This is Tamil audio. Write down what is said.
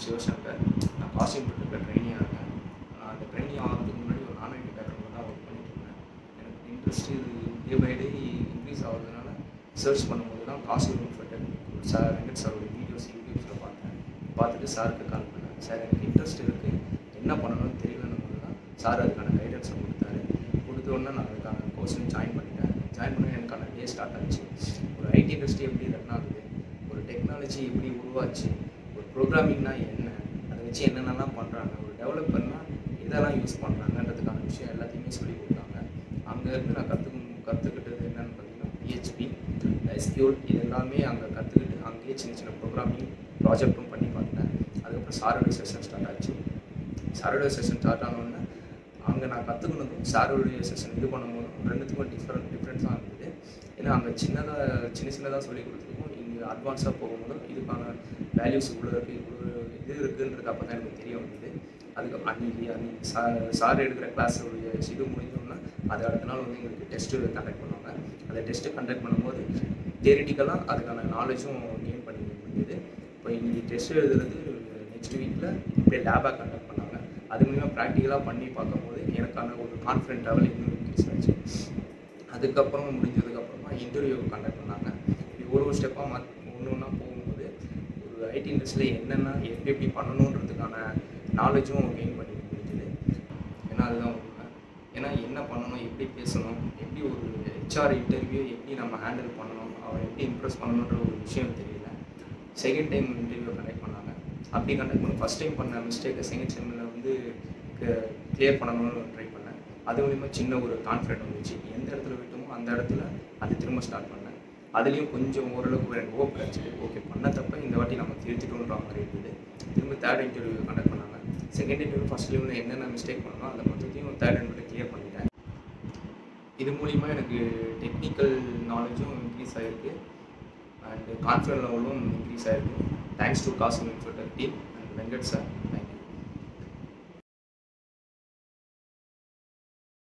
சிவசங்கர் நான் காஸ்டியூம் ப்ரொடக்டர் ட்ரைனியாக இருக்கேன் நான் அந்த ட்ரைனிங் ஆகிறதுக்கு முன்னாடி ஒரு நான் ஐடி பேக்ரவுண்டில் தான் ஒர்க் பண்ணிட்டு இருந்தேன் எனக்கு interest day by day increase ஆகுறதுனால சர்ச் பண்ணும்போது தான் காஸ்டியூம் ப்ரொடக்டர் சார் வெங்கட் சாரோட வீடியோஸ் யூடியூப்ஸில் பார்த்தேன் பார்த்துட்டு சாருக்கு கால் பண்ணேன் சார் எனக்கு இன்ட்ரெஸ்ட் இருக்குது என்ன பண்ணணும்னு தெரியலன்னு போது தான் சார் அதுக்கான கைடன்ஸை கொடுத்தாரு கொடுத்த உடனே நான் அதுக்கான கோர்ஸ்லையும் ஜாயின் பண்ணிட்டேன் ஜாயின் பண்ணி எனக்கான டே ஸ்டார்ட் ஆச்சு ஒரு ஐடி இண்டஸ்ட்ரி எப்படி ரன் ஆகுது ஒரு டெக்னாலஜி எப்படி உருவாச்சு ஒரு ப்ரோக்ராமிங்னா என்ன அதை வச்சு என்னென்னலாம் பண்ணுறாங்க ஒரு டெவலப்பர்னா இதெல்லாம் யூஸ் பண்ணுறாங்கன்றதுக்கான விஷயம் எல்லாத்தையுமே சொல்லி கொடுத்தாங்க அங்கேருந்து நான் கற்று கற்றுக்கிட்டது என்னன்னு பார்த்தீங்கன்னா பிஹெச்பி எஸ்கியூல் இது எல்லாமே அங்கே கற்றுக்கிட்டு அங்கேயே சின்ன சின்ன ப்ரோக்ராமிங் ப்ராஜெக்ட்டும் பண்ணி பார்த்தேன் அதுக்கப்புறம் சாரோட செஷன் ஸ்டார்ட் ஆச்சு சாரோட செஷன் ஸ்டார்ட் ஆனோடனே அங்கே நான் கற்றுக்கணுதும் சாரோடைய செஷன் இது பண்ணும்போதும் ரெண்டுத்துக்கும் டிஃப்ரெண்ட் டிஃப்ரென்ஸாக இருந்தது ஏன்னா அங்கே சின்னதாக சின்ன சின்னதாக சொல்லி கொடுத்துருக்கோம் இங்கே அட்வான்ஸாக போகும்போது இதுக்கான வேல்யூஸ் இவ்வளோ இருக்குது இவ்வளோ இது இருக்குன்றது அப்போ தான் எனக்கு தெரிய வந்தது அதுக்கு அன்னைக்கு அன்னைக்கு சார் சார் எடுக்கிற கிளாஸோடைய இது முடிஞ்சோன்னா அது அடுத்த நாள் வந்து எங்களுக்கு டெஸ்ட்டு கண்டக்ட் பண்ணுவாங்க அந்த டெஸ்ட்டு கண்டக்ட் பண்ணும்போது தியரிட்டிக்கலாக அதுக்கான நாலேஜும் கெயின் பண்ணி முடியுது இப்போ இன்னைக்கு டெஸ்ட் எழுதுறது நெக்ஸ்ட் வீக்கில் அப்படியே லேபாக கண்டக்ட் பண்ணாங்க அது மூலிமா ப்ராக்டிக்கலாக பண்ணி பார்க்கும்போது எனக்கான ஒரு கான்ஃபிடென்ட் லெவல் இன்னும் இன்க்ரீஸ் ஆச்சு அதுக்கப்புறம் முடிஞ்சதுக்கப்புறமா இன்டர்வியூ கண்டக்ட் பண்ணாங்க இப்படி ஒரு ஒரு ஸ்டெப்பாக மத் ஒன்று ஒன்றா போகும்போது ஒரு ஐடி இண்டஸ்ட்ரியில் என்னென்ன எப்படி எப்படி பண்ணணுன்றதுக்கான நாலேஜும் கெயின் பண்ணி முடிஞ்சுது ஏன்னா அதுதான் உண்மை ஏன்னா என்ன பண்ணணும் எப்படி பேசணும் எப்படி ஒரு ஹெச்ஆர் இன்டர்வியூ எப்படி நம்ம ஹேண்டில் பண்ணணும் அவரை எப்படி இம்ப்ரெஸ் பண்ணணுன்ற ஒரு விஷயம் தெரியல செகண்ட் டைம் இன்டர்வியூ கண்டக்ட் பண்ணாங்க அப்படி கண்டக்ட் பண்ணி ஃபஸ்ட் டைம் பண்ண மிஸ்டேக்கை செகண்ட் டைமில் வந்து கிளியர் பண்ணணும்னு ட்ரை பண்ணேன் அது மூலிமா சின்ன ஒரு கான்ஃபிடென்ட் வந்துச்சு எந்த இடத்துல விட்டோமோ அந்த இடத்துல அது திரும்ப ஸ்டார்ட் பண்ணேன் அதுலேயும் கொஞ்சம் ஓரளவுக்கு எனக்கு ஹோப் கிடச்சிது ஓகே பண்ண தப்ப இந்த வாட்டி நம்ம திருத்திட்டோன்ற மாதிரி இருந்தது திரும்ப தேர்ட் இன்டர்வியூ கண்டக்ட் பண்ணாங்க செகண்ட் இன்டர்வியூ ஃபஸ்ட் லீவில் என்னென்ன மிஸ்டேக் பண்ணணும் அதை மொத்தத்தையும் தேர்ட் இன்டர்வியூ கிளியர் பண்ணிட்டேன் இது மூலிமா எனக்கு டெக்னிக்கல் நாலேஜும் இன்க்ரீஸ் ஆகிருக்கு அண்ட் கான்ஃபிடன்ட் லெவலும் இன்க்ரீஸ் ஆகிருக்கு தேங்க்ஸ் டு காசு இன்ஃபோட்டர் டீம் அண்ட் வெங்கட் சார்